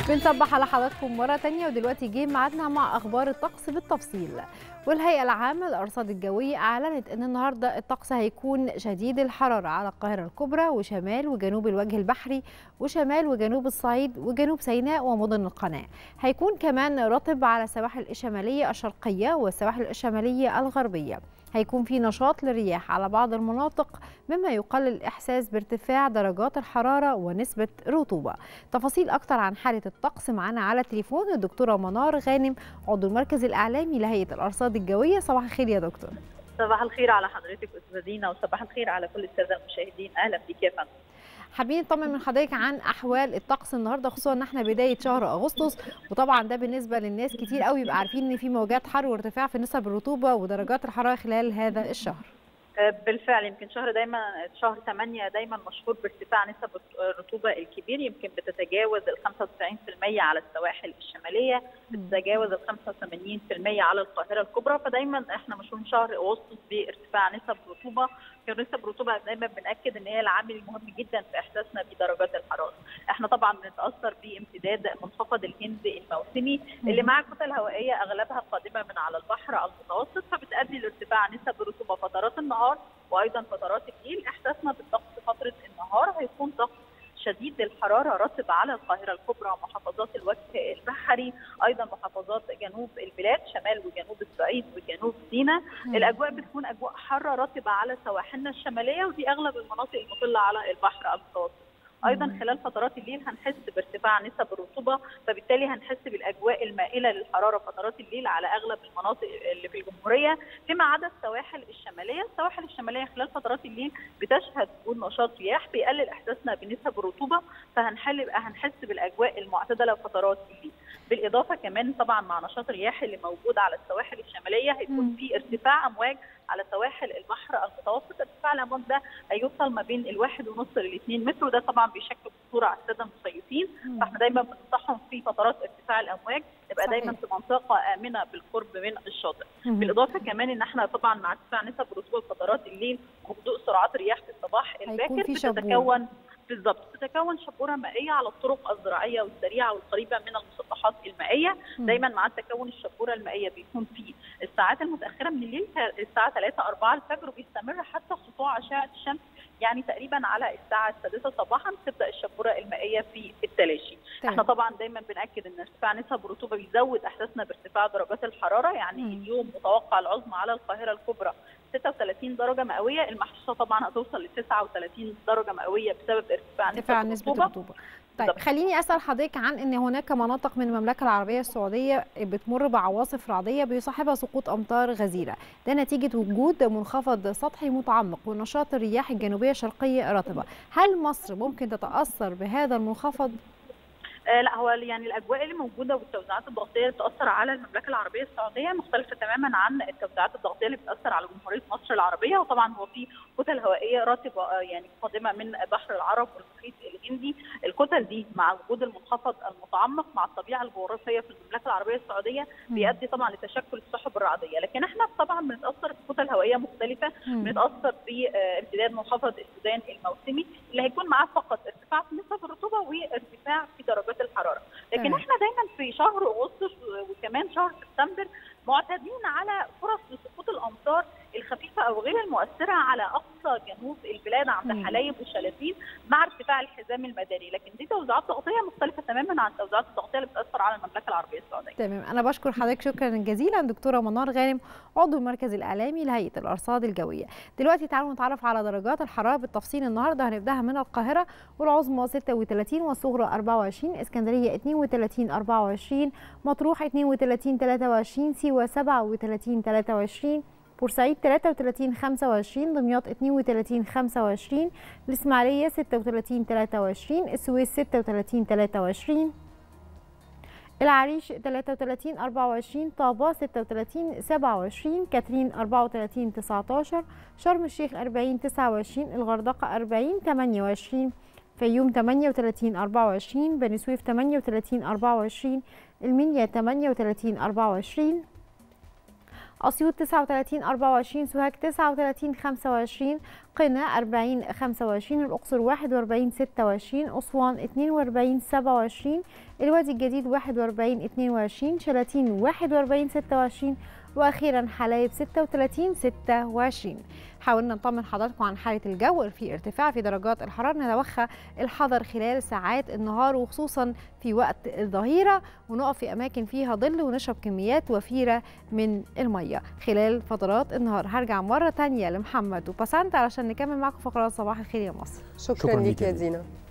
بنصبح على حضراتكم مرة تانية ودلوقتي جه ميعادنا مع أخبار الطقس بالتفصيل والهيئة العامة للأرصاد الجوية أعلنت أن النهاردة الطقس هيكون شديد الحرارة على القاهرة الكبرى وشمال وجنوب الوجه البحري وشمال وجنوب الصعيد وجنوب سيناء ومدن القناة هيكون كمان رطب على السواحل الشمالية الشرقية والسواحل الشمالية الغربية هيكون في نشاط للرياح على بعض المناطق مما يقلل الإحساس بارتفاع درجات الحرارة ونسبة رطوبة تفاصيل أكتر عن حالة الطقس معنا على التليفون الدكتورة منار غانم عضو المركز الإعلامي لهيئة الأرصاد الجوية صباح الخير يا دكتور صباح الخير على حضرتك استاذه دينا وصباح الخير على كل الساده المشاهدين اهلا بك يا فندم حابين نطمن من حضرتك عن احوال الطقس النهارده خصوصا ان احنا بدايه شهر اغسطس وطبعا ده بالنسبه للناس كتير قوي يبقى عارفين ان في موجات حر وارتفاع في نسب الرطوبه ودرجات الحراره خلال هذا الشهر بالفعل يمكن شهر دايما شهر 8 دايما مشهور بارتفاع نسب الرطوبه الكبير يمكن بتتجاوز ال 95% على السواحل الشماليه بتتجاوز ال 85% على القاهره الكبرى فدايما احنا مشهور شهر اغسطس بارتفاع نسب الرطوبه نسب الرطوبه دايما بناكد ان هي العامل المهم جدا في احساسنا بدرجات الحراره احنا طبعا بنتاثر بامتداد منخفض الهند الموسمي اللي مع كتل هوائيه اغلبها قادمه من على البحر المتوسط فبتؤدي لارتفاع نسب الرطوبه فترات النهار وايضا فترات الليل احساسنا بالطقس فتره النهار هيكون طقس شديد الحراره رطب على القاهره الكبرى ومحافظات الوجه البحري ايضا محافظات جنوب البلاد شمال وجنوب الصعيد وجنوب سيناء الاجواء بتكون اجواء حاره رطبه على سواحلنا الشماليه ودي اغلب المناطق المطله على البحر المتوسط ايضا خلال فترات الليل هنحس بارتفاع نسب الرطوبه فبالتالي هنحس بالاجواء المائله للحراره فترات الليل على اغلب المناطق اللي في الجمهوريه فيما عدا السواحل الشماليه السواحل الشماليه خلال فترات الليل بتشهد وجود نشاط رياح بيقلل احساسنا بنسب الرطوبه فهنحل هنحس بالاجواء المعتدله فترات الليل بالاضافه كمان طبعا مع نشاط الرياح اللي موجود على السواحل الشماليه هيكون في ارتفاع امواج على سواحل البحر المتوسط ارتفاع الامواج ده هيوصل ما بين الواحد ونص للاثنين متر وده طبعا بيشكل خطوره على الساده المصيفين فاحنا دايما بننصحهم في فترات ارتفاع الامواج نبقى دايما في منطقه امنه بالقرب من الشاطئ مم. بالاضافه كمان ان احنا طبعا مع ارتفاع نسب الرطوبه فترات الليل وهدوء سرعات الرياح في الصباح الباكر في شبورة. بتتكون بالظبط تتكون شبوره مائيه على الطرق الزراعيه والسريعه والقريبه من المسطحات المائيه مم. دايما مع تكون الشبوره المائيه بيكون في الساعات المتاخره من الليل الساعه 3 4 الفجر وبيستمر حتى سطوع اشعه الشمس يعني تقريبا على الساعه السادسه صباحا تبدا الشبوره المائيه في التلاشي تمام. احنا طبعا دايما بناكد ان ارتفاع نسب الرطوبه بيزود احساسنا بارتفاع درجات الحراره يعني مم. اليوم متوقع العظمى على القاهره الكبرى 36 درجه مئويه المحسوسه طبعا هتوصل ل 39 درجه مئويه بسبب ارتفاع ارتفاع نسب نسبة الرطوبه الرطوبة طيب بالضبط. خليني اسال حضرتك عن ان هناك مناطق من المملكه العربيه السعوديه بتمر بعواصف رعديه بيصاحبها سقوط امطار غزيره ده نتيجه وجود منخفض سطحي متعمق ونشاط الرياح الجنوبيه الشرقيه رطبه هل مصر ممكن تتاثر بهذا المنخفض آه لا هو يعني الاجواء اللي موجوده والتوزيعات الضغطيه اللي بتاثر على المملكه العربيه السعوديه مختلفه تماما عن التوزيعات الضغطيه اللي بتاثر على جمهوريه مصر العربيه وطبعا هو في كتل هوائيه رطبه آه، يعني قادمه من بحر العرب والمحيط الهندي الكتل دي مع وجود المنخفض المتعمق مع الطبيعه الجغرافيه في المملكه العربيه السعوديه بيؤدي طبعا لتشكل السحب الرعديه لكن احنا طبعا بنتاثر بكتل هوائيه مختلفه مم. بنتاثر بامتداد منخفض السودان الموسمي اللي هيكون معاه فقط ارتفاع في نسب الرطوبه وارتفاع في درجات الحراره لكن تمام. احنا دايما في شهر اغسطس وكمان شهر سبتمبر معتادين على فرص لسقوط الامطار الخفيفه او غير المؤثره على اقصى جنوب البلاد عند مم. حلايب وشلاتين مع ارتفاع الحزام المداري لكن دي توزيعات ضغطيه مختلفه تماما عن التوزيعات الضغطيه اللي بتاثر على المملكه العربيه السعوديه تمام انا بشكر حضرتك شكرا جزيلا دكتوره منار غانم عضو المركز الاعلامي لهيئه الارصاد الجويه دلوقتي تعالوا نتعرف على درجات الحراره بالتفصيل النهارده هنبداها من القاهره والعظمى 36 والصغرى 24 اسكندريه 32 24 مطروح 32 23 سيوه 37 23 بورسعيد 33 25 دمياط 32 25 الإسماعيلية 36 23 السويس 36 23 العريش 33 24 طابة 36 27 كاترين 34 19 شرم الشيخ 40 29 الغردقة 40 28 فيوم 38 24 بني سويف 38 24 المنيا 38 24 أسيوط 39 24 سوهاج 39 25 قنا 40 25 الأقصر 41 26 أسوان 42 27 الوادي الجديد 41 22 شلاتين 41 26 واخيرا حلايب 36 26 حاولنا نطمن حضراتكم عن حاله الجو في ارتفاع في درجات الحراره نتوخى الحذر خلال ساعات النهار وخصوصا في وقت الظهيره ونقف في اماكن فيها ظل ونشرب كميات وفيره من الميه خلال فترات النهار هرجع مره تانية لمحمد وبسنت علشان نكمل معكم فقرات صباح الخير يا مصر شكرا, شكراً شكرا ليك ليك يا يا دينا. دينا